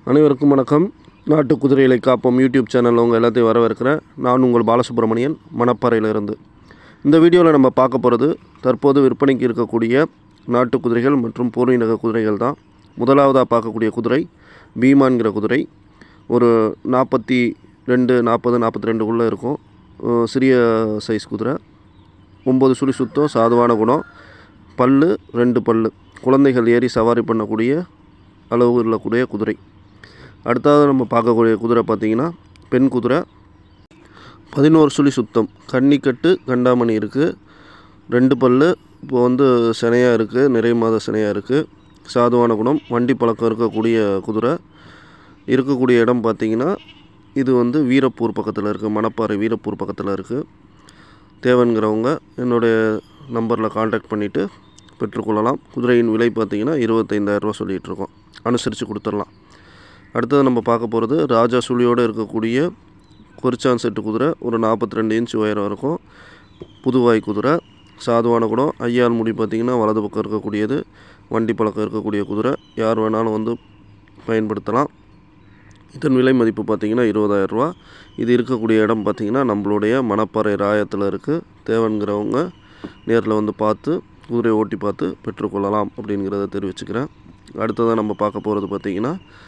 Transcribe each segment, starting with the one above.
அனைவருக்கும் வணக்கம் நாட்டு குதிரைகளை காப்போம் யூடியூப் சேனலில் உங்கள் எல்லாத்தையும் வரவேற்கிறேன் நான் உங்கள் பாலசுப்ரமணியன் மணப்பாறையிலிருந்து இந்த வீடியோவில் நம்ம பார்க்க போகிறது தற்போது விற்பனைக்கு இருக்கக்கூடிய நாட்டு குதிரைகள் மற்றும் பூர்வீக குதிரைகள் தான் முதலாவதாக பார்க்கக்கூடிய குதிரை பீமான்கிற குதிரை ஒரு நாற்பத்தி ரெண்டு நாற்பது நாற்பத்தி ரெண்டுக்குள்ளே இருக்கும் அஹ் சிறிய சைஸ் குதிரை ஒம்பது சுழி சுத்தம் சாதுவான குணம் பல்லு ரெண்டு பல்லு குழந்தைகள் ஏறி சவாரி பண்ணக்கூடிய அளவு இருக்கக்கூடிய குதிரை அடுத்தது நம்ம பார்க்கக்கூடிய குதிரை பார்த்திங்கன்னா பெண் குதிரை பதினோரு சுழி சுத்தம் கன்னிக்கட்டு கண்டாமணி இருக்குது ரெண்டு பல்லு இப்போ வந்து சினையாக இருக்குது நிறைய மாத சினையாக இருக்குது சாதுவான குணம் வண்டி பழக்கம் இருக்கக்கூடிய குதிரை இருக்கக்கூடிய இடம் பார்த்திங்கன்னா இது வந்து வீரப்பூர் பக்கத்தில் இருக்குது மணப்பாறை வீரப்பூர் பக்கத்தில் இருக்குது தேவைங்கிறவங்க என்னுடைய நம்பரில் காண்டாக்ட் பண்ணிவிட்டு பெற்றுக்கொள்ளலாம் குதிரையின் விலை பார்த்திங்கன்னா இருபத்தைந்தாயிரரூவா சொல்லிகிட்ருக்கோம் அனுசரித்து கொடுத்துடலாம் அடுத்தது நம்ம பார்க்க போகிறது ராஜா சுழியோடு இருக்கக்கூடிய கொரிச்சான் செட்டு குதிரை ஒரு நாற்பத்தி ரெண்டு இன்ச் உயரம் இருக்கும் புதுவாய் குதிரை சாதுவான குடம் ஐயால் முடி பார்த்திங்கன்னா வலது பக்கம் இருக்கக்கூடியது வண்டி பழக்கம் இருக்கக்கூடிய குதிரை யார் வேணாலும் வந்து பயன்படுத்தலாம் இதன் விலை மதிப்பு பார்த்திங்கன்னா இருபதாயிரரூவா இது இருக்கக்கூடிய இடம் பார்த்திங்கன்னா நம்மளுடைய மணப்பாறை ராயத்தில் இருக்குது தேவைங்கிறவங்க நேரில் வந்து பார்த்து குதிரையை ஓட்டி பார்த்து பெற்றுக்கொள்ளலாம் அப்படிங்கிறத தெரிவிச்சுக்கிறேன் அடுத்ததாக நம்ம பார்க்க போகிறது பார்த்திங்கன்னா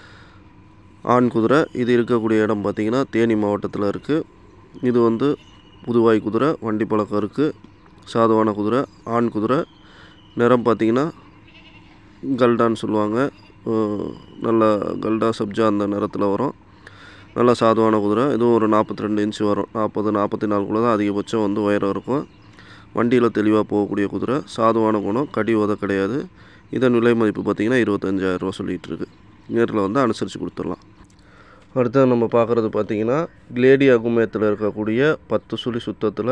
ஆண் குதிரை இது இருக்கக்கூடிய இடம் பார்த்திங்கன்னா தேனி மாவட்டத்தில் இருக்குது இது வந்து புதுவாய் குதிரை வண்டி பழக்கம் இருக்குது சாதுவான குதிரை ஆண் குதிரை நிறம் பார்த்திங்கன்னா கல்டான்னு சொல்லுவாங்க அஹ் நல்ல கல்டா சப்ஜா அந்த நிறத்தில் வரும் நல்ல சாதுவான குதிரை இதுவும் ஒரு நாற்பத்தி ரெண்டு இன்ச்சு வரும் நாற்பது நாற்பத்தி நாலுக்குள்ளே தான் அதிகபட்சம் வந்து உயரம் இருக்கும் வண்டியில் தெளிவாக போகக்கூடிய குதிரை சாதுவான குணம் கடி உத கிடையாது இதன் விலை மதிப்பு பார்த்திங்கன்னா இருபத்தஞ்சாயிரரூவா சொல்லிகிட்டு இருக்கு நேரில் வந்து அனுசரித்து கொடுத்துடலாம் அடுத்தது நம்ம பார்க்குறது பார்த்திங்கன்னா கிளேடி அகுமேத்தில் இருக்கக்கூடிய பத்து சுழி சுத்தத்தில்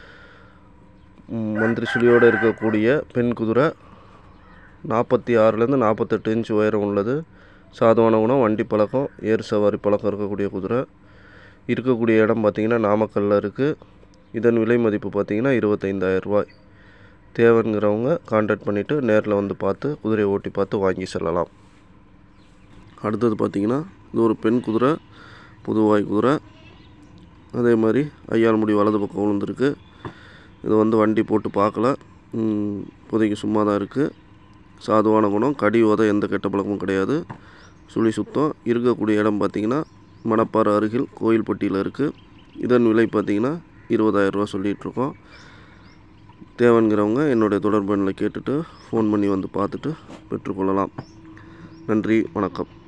ம், மந்திரி சுழியோடு இருக்கக்கூடிய பெண் குதிரை நாற்பத்தி ஆறுலேருந்து நாற்பத்தெட்டு இன்ச் உயரம் உள்ளது சாதுவான குணம் வண்டி பழக்கம் ஏர் சவாரி பழக்கம் இருக்கக்கூடிய குதிரை இருக்கக்கூடிய இடம் பார்த்திங்கன்னா நாமக்கல்லில் இருக்குது இதன் விலை மதிப்பு பார்த்திங்கன்னா இருபத்தைந்தாயிரம் ரூபாய் தேவைங்கிறவங்க கான்டாக்ட் பண்ணிவிட்டு நேரில் வந்து பார்த்து குதிரையை ஓட்டி பார்த்து வாங்கி செல்லலாம் அடுத்தது பார்த்திங்கன்னா இது ஒரு பெண் குதிரை புதுவாய் குதிரை அதே மாதிரி ஐயால் முடி வலது பக்கம் விழுந்திருக்கு இது வந்து வண்டி போட்டு பார்க்கல ம், இப்போதைக்கு சும்மா தான் இருக்குது சாதுவான குணம் கடி உத எந்த கெட்ட பழக்கமும் கிடையாது சுழி சுத்தம் இருக்கக்கூடிய இடம் பார்த்திங்கன்னா மணப்பாறை அருகில் கோயில்பட்டியில் இருக்குது இதன் விலை பார்த்திங்கன்னா இருபதாயிரரூவா சொல்லிகிட்ருக்கோம் தேவைங்கிறவங்க என்னுடைய தொடர்பு எண்ணில் கேட்டுட்டு ஃபோன் பண்ணி வந்து பார்த்துட்டு பெற்றுக்கொள்ளலாம் நன்றி வணக்கம்